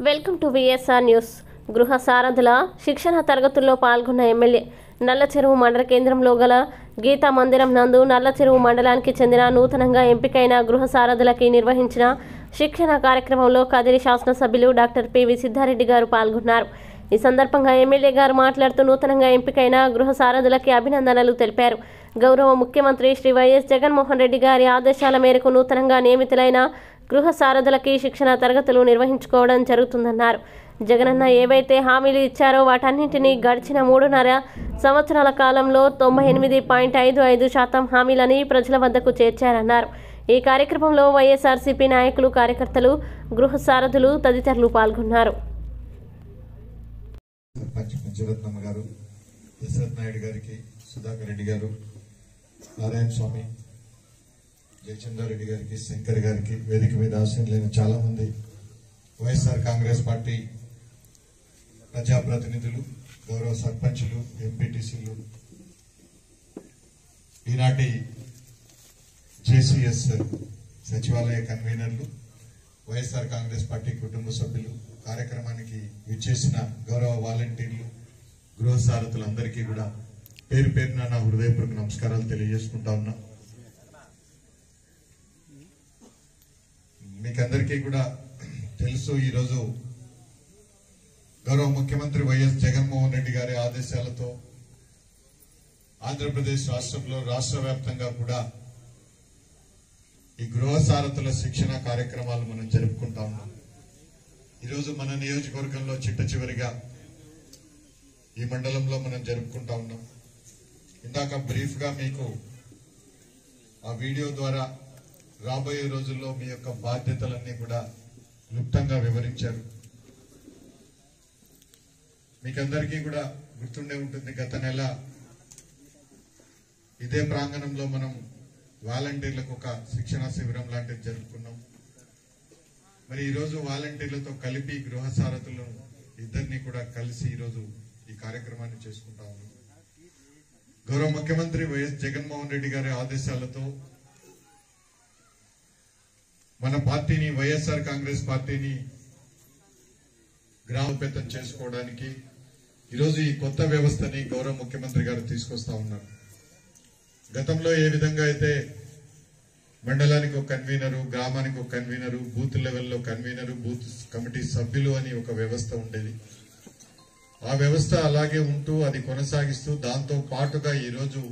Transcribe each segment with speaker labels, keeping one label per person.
Speaker 1: Welcome to VSR news గృహ సారథుల శిక్షణ తరగతుల్లో పాల్గొన్న ఎమ్మెల్యే నల్లచెరువు మండల కేంద్రంలో గల గీతా మందిరం నందు నల్లచెరువు మండలానికి చెందిన నూతనంగా ఎంపికైన గృహ సారథులకి నిర్వహించిన శిక్షణ కార్యక్రమంలో కదిరి శాసనసభ్యులు డాక్టర్ పివి సిద్ధారెడ్డి గారు పాల్గొన్నారు ఈ సందర్భంగా ఎమ్మెల్యే గారు మాట్లాడుతూ నూతనంగా ఎంపికైన గృహ సారథులకి అభినందనలు తెలిపారు గౌరవ ముఖ్యమంత్రి శ్రీ వైఎస్ జగన్మోహన్ రెడ్డి గారి ఆదేశాల మేరకు నూతనంగా నియమితులైన గృహ సారథులకి శిక్షణ తరగతులు నిర్వహించుకోవడం జరుగుతుందన్నారు జగనన్న ఏవైతే హామీలు ఇచ్చారో వాటన్నింటినీ గడిచిన మూడున్నర సంవత్సరాల కాలంలో తొంభై ఎనిమిది పాయింట్ ఐదు ఐదు శాతం హామీలని ప్రజల వద్దకు చేర్చారన్నారు ఈ కార్యక్రమంలో వైఎస్ఆర్సీపీ నాయకులు కార్యకర్తలు గృహ సారథులు తదితరులు పాల్గొన్నారు
Speaker 2: సర్పంచ్ మంజురత్నమ్మ గారు దశరథ్ నాయుడు గారికి సుధాకర్ రెడ్డి గారు నారాయణ స్వామి జయచంద్ర రెడ్డి గారికి శంకర్ గారికి వేదిక మీద ఆశీనులైన చాలా మంది వైఎస్ఆర్ కాంగ్రెస్ పార్టీ ప్రజాప్రతినిధులు గౌరవ సర్పంచులు ఎంపీటీసీలు ఈనాటి జేసీఎస్ సచివాలయ కన్వీనర్లు వైఎస్ఆర్ కాంగ్రెస్ పార్టీ కుటుంబ సభ్యులు కార్యక్రమానికి విచ్చేసిన గౌరవ వాలంటీర్లు గృహ సారథులందరికీ కూడా పేరు పేరున నా హృదయపూర్వక నమస్కారాలు తెలియజేసుకుంటా ఉన్నా మీకందరికీ కూడా తెలుసు ఈరోజు గౌరవ ముఖ్యమంత్రి వైఎస్ జగన్మోహన్ రెడ్డి గారి ఆదేశాలతో ఆంధ్రప్రదేశ్ రాష్ట్రంలో రాష్ట్ర వ్యాప్తంగా కూడా ఈ గృహ సారథుల శిక్షణ కార్యక్రమాలు మనం జరుపుకుంటా ఉన్నాం ఈరోజు మన నియోజకవర్గంలో చిట్ట చివరిగా ఈ మండలంలో మనం జరుపుకుంటా ఉన్నాం ఇందాక బ్రీఫ్ గా మీకు ఆ వీడియో ద్వారా రాబోయే రోజుల్లో మీ యొక్క బాధ్యతలన్నీ కూడా క్లుప్తంగా వివరించారు మీకందరికీ కూడా గుర్తుండే ఉంటుంది గత నెల ఇదే ప్రాంగణంలో మనం వాలంటీర్లకు ఒక శిక్షణ శిబిరం లాంటిది జరుపుకున్నాం మరి ఈరోజు వాలంటీర్లతో కలిపి గృహ సారథులను ఇద్దరిని కూడా కలిసి ఈరోజు ఈ కార్యక్రమాన్ని చేసుకుంటా ఉన్నాం గౌరవ ముఖ్యమంత్రి వైఎస్ జగన్మోహన్ రెడ్డి గారి ఆదేశాలతో మన పార్టీని వైఎస్ఆర్ కాంగ్రెస్ పార్టీని గ్రామపేతం చేసుకోవడానికి ఈరోజు ఈ కొత్త వ్యవస్థని గౌరవ ముఖ్యమంత్రి గారు తీసుకొస్తా ఉన్నారు గతంలో ఏ విధంగా అయితే మండలానికి ఒక కన్వీనరు గ్రామానికి ఒక కన్వీనరు బూత్ లెవెల్లో కన్వీనరు బూత్ కమిటీ సభ్యులు అని ఒక వ్యవస్థ ఉండేది ఆ వ్యవస్థ అలాగే ఉంటూ అది కొనసాగిస్తూ దాంతో పాటుగా ఈరోజు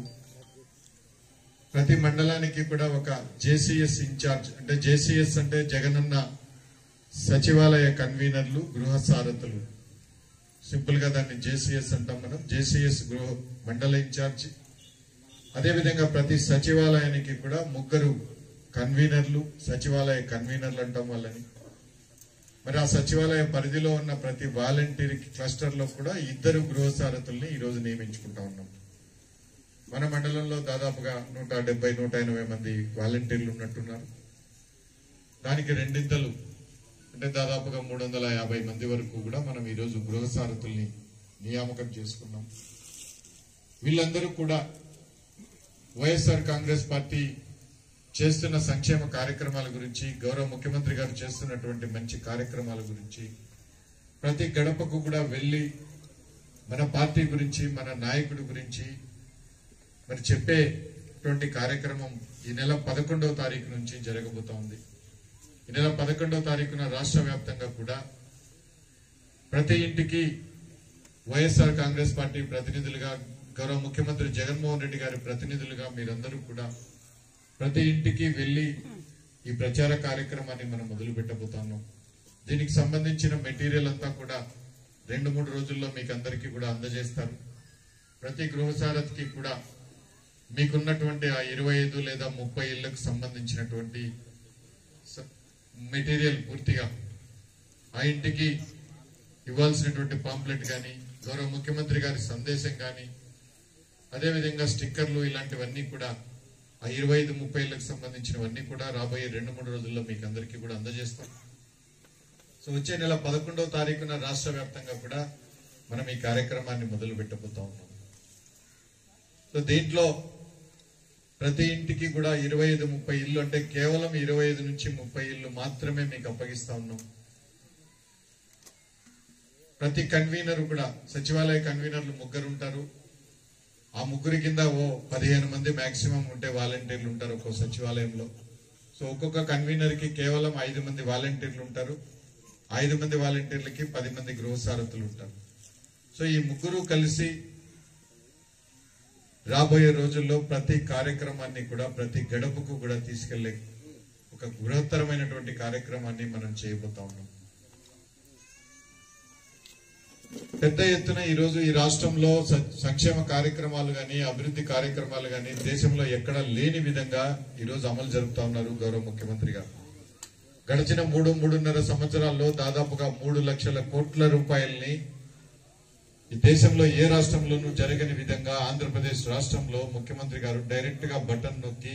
Speaker 2: ప్రతి మండలానికి కూడా ఒక జేసీఎస్ ఇన్ఛార్జ్ అంటే జేసీఎస్ అంటే జగనన్న సచివాలయ కన్వీనర్లు గృహ సారథులు సింపుల్ గా దాన్ని జేసీఎస్ అంటాం మనం జేసీఎస్ గృహ మండల ఇన్ఛార్జి అదేవిధంగా ప్రతి సచివాలయానికి కూడా ముగ్గురు కన్వీనర్లు సచివాలయ కన్వీనర్లు అంటాం వాళ్ళని మరి ఆ సచివాలయ పరిధిలో ఉన్న ప్రతి వాలంటీర్ క్లస్టర్ లో కూడా ఇద్దరు గృహ సారథుల్ని ఈ రోజు నియమించుకుంటా ఉన్నాం మన మండలంలో దాదాపుగా నూట డెబ్బై నూట ఎనభై మంది వాలంటీర్లు ఉన్నట్టున్నారు దానికి రెండింతలు అంటే దాదాపుగా మూడు వందల యాభై మంది వరకు కూడా మనం ఈరోజు గృహ సారథుల్ని నియామకం చేసుకున్నాం వీళ్ళందరూ కూడా వైఎస్ఆర్ కాంగ్రెస్ పార్టీ చేస్తున్న సంక్షేమ కార్యక్రమాల గురించి గౌరవ ముఖ్యమంత్రి గారు చేస్తున్నటువంటి మంచి కార్యక్రమాల గురించి ప్రతి గడపకు కూడా వెళ్ళి మన పార్టీ గురించి మన నాయకుడి గురించి మరి చెప్పేటువంటి కార్యక్రమం ఈ నెల పదకొండవ తారీఖు నుంచి జరగబోతా ఉంది ఈ నెల పదకొండవ తారీఖున రాష్ట్ర వ్యాప్తంగా కూడా ప్రతి ఇంటికి వైఎస్ఆర్ కాంగ్రెస్ పార్టీ ప్రతినిధులుగా గౌరవ ముఖ్యమంత్రి జగన్మోహన్ రెడ్డి గారి ప్రతినిధులుగా మీరందరూ కూడా ప్రతి ఇంటికి వెళ్లి ఈ ప్రచార కార్యక్రమాన్ని మనం మొదలు పెట్టబోతున్నాం దీనికి సంబంధించిన మెటీరియల్ అంతా కూడా రెండు మూడు రోజుల్లో మీకు అందరికీ కూడా అందజేస్తారు ప్రతి గృహ సారథికి కూడా మీకున్నటువంటి ఆ ఇరవై ఐదు లేదా ముప్పై ఇళ్లకు సంబంధించినటువంటి స- మెటీరియల్ పూర్తిగా ఆ ఇంటికి ఇవ్వాల్సినటువంటి పాంప్లెట్ కానీ గౌరవ ముఖ్యమంత్రి గారి సందేశం కానీ అదేవిధంగా స్టిక్కర్లు ఇలాంటివన్నీ కూడా ఆ ఇరవై ఐదు ముప్పై ఏళ్ళకి సంబంధించినవన్నీ కూడా రాబోయే రెండు మూడు రోజుల్లో మీకు అందరికీ కూడా అందజేస్తాం సో వచ్చే నెల పదకొండవ తారీఖున రాష్ట్ర వ్యాప్తంగా కూడా మనం ఈ కార్యక్రమాన్ని మొదలు పెట్టబోతా ఉన్నాం సో దీంట్లో ప్రతి ఇంటికి కూడా ఇరవై ఐదు ముప్పై ఇల్లు అంటే కేవలం ఇరవై ఐదు నుంచి ముప్పై ఇల్లు మాత్రమే మీకు అప్పగిస్తా ఉన్నాం ప్రతి కన్వీనర్ కూడా సచివాలయ కన్వీనర్లు ముగ్గురు ఉంటారు ఆ ముగ్గురి కింద ఓ పదిహేను మంది మాక్సిమం ఉంటే వాలంటీర్లు ఉంటారు ఒక్కో సచివాలయంలో సో ఒక్కొక్క కన్వీనర్ కి కేవలం ఐదు మంది వాలంటీర్లు ఉంటారు ఐదు మంది వాలంటీర్లకి పది మంది గృహ సారథులు ఉంటారు సో ఈ ముగ్గురు కలిసి రాబోయే రోజుల్లో ప్రతి కార్యక్రమాన్ని కూడా ప్రతి గడపకు కూడా తీసుకెళ్లే ఒక బృహత్తరమైనటువంటి కార్యక్రమాన్ని మనం చేయబోతా ఉన్నాం పెద్ద ఎత్తున ఈ రోజు ఈ రాష్ట్రంలో స- సంక్షేమ కార్యక్రమాలు గాని అభివృద్ధి కార్యక్రమాలు గాని దేశంలో ఎక్కడా లేని విధంగా ఈ రోజు అమలు జరుపుతా ఉన్నారు గౌరవ ముఖ్యమంత్రి గారు గడిచిన మూడు మూడున్నర సంవత్సరాల్లో దాదాపుగా మూడు లక్షల కోట్ల రూపాయల్ని ఈ దేశంలో ఏ రాష్ట్రంలోనూ జరగని విధంగా ఆంధ్రప్రదేశ్ రాష్ట్రంలో ముఖ్యమంత్రి గారు డైరెక్ట్ గా బటన్ నొక్కి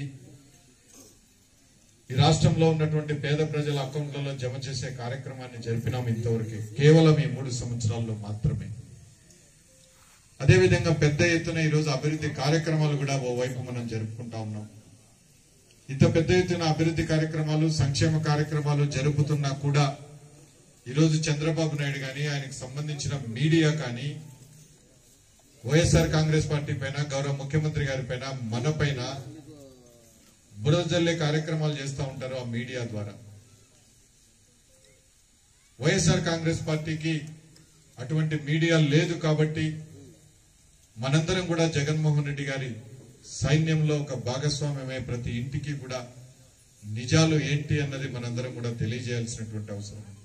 Speaker 2: ఈ రాష్ట్రంలో ఉన్నటువంటి పేద ప్రజల అకౌంట్లలో జమ చేసే కార్యక్రమాన్ని జరిపినాం ఇంతవరకు కేవలం ఈ మూడు సంవత్సరాల్లో మాత్రమే అదేవిధంగా పెద్ద ఎత్తున ఈరోజు అభివృద్ధి కార్యక్రమాలు కూడా ఓవైపు మనం జరుపుకుంటా ఉన్నాం ఇంత పెద్ద ఎత్తున అభివృద్ధి కార్యక్రమాలు సంక్షేమ కార్యక్రమాలు జరుపుతున్నా కూడా ఈరోజు చంద్రబాబు నాయుడు గాని ఆయనకు సంబంధించిన మీడియా కానీ వైఎస్ఆర్ కాంగ్రెస్ పార్టీ పైన గౌరవ ముఖ్యమంత్రి గారి పైన మన పైన బురద జల్లే కార్యక్రమాలు చేస్తూ ఉంటారు ఆ మీడియా ద్వారా వైఎస్ఆర్ కాంగ్రెస్ పార్టీకి అటువంటి మీడియా లేదు కాబట్టి మనందరం కూడా జగన్మోహన్ రెడ్డి గారి సైన్యంలో ఒక భాగస్వామ్యమై ప్రతి ఇంటికి కూడా నిజాలు ఏంటి అన్నది మనందరం కూడా తెలియజేయాల్సినటువంటి అవసరం ఉంది.